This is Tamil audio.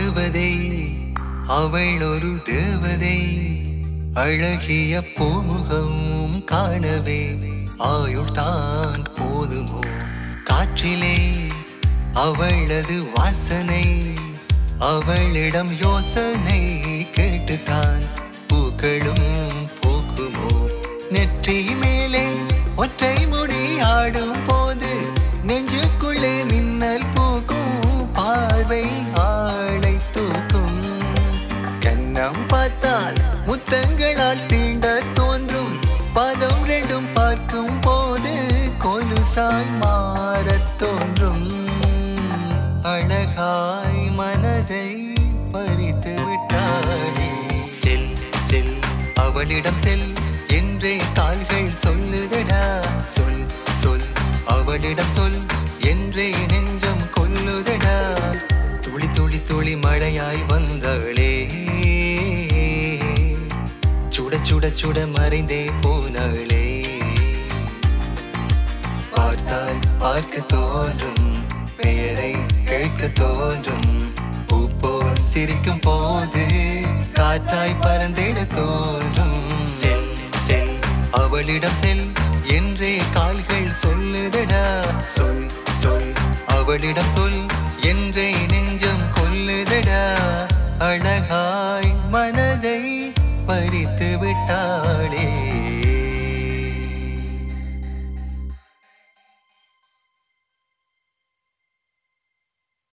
தேவதை அவள் ஒரு தேவதை அழகிய பூமுகம் காணவே ஆயுள் தான் போதுமோ காற்றிலே அவளது வாசனை அவளிடம் யோசனை கேட்டுத்தான் பூக்களும் பூக்குமோ நெற்றி மேலே ஒற்றை முடி ஆடும் போது நெஞ்சுக்குள்ளே மின்னல் பூக்கும் பார்வை ஆளை தூக்கும் கண்ணம் பார்த்தால் முத்தங்களால் தீண்ட தோன்றும் பதம் ரெண்டும் பார்க்கும் போது கொலுசாய் மாறத் தோன்றும் அழகாய் மனதை பறித்து விட்டாளே செல் செல் அவளிடம் செல் என்றே கால்கள் சொல்லுதடா சொல் சொல் அவளிடம் சொல் என்றே நெஞ்சம் கொல்லுதடா துளி துளி துளி மழையாய் வந்தாளே சுட சுட சுட மறைந்தே போனாளே பார்த்தால் பார்க்க தோன்றும் பெயரை கேட்க தோன்றும் பூ போல் சிரிக்கும் போது காற்றாய் பறந்திட தோன்றும் செல் செல் அவளிடம் செல் என்றே கால்கள் சொல்லுதடா சொல் சொல் அவளிடம் சொல் என்றே நெஞ்சம் கொல்லுதடா அழகாய் மனதை பறித்து விட்டாளே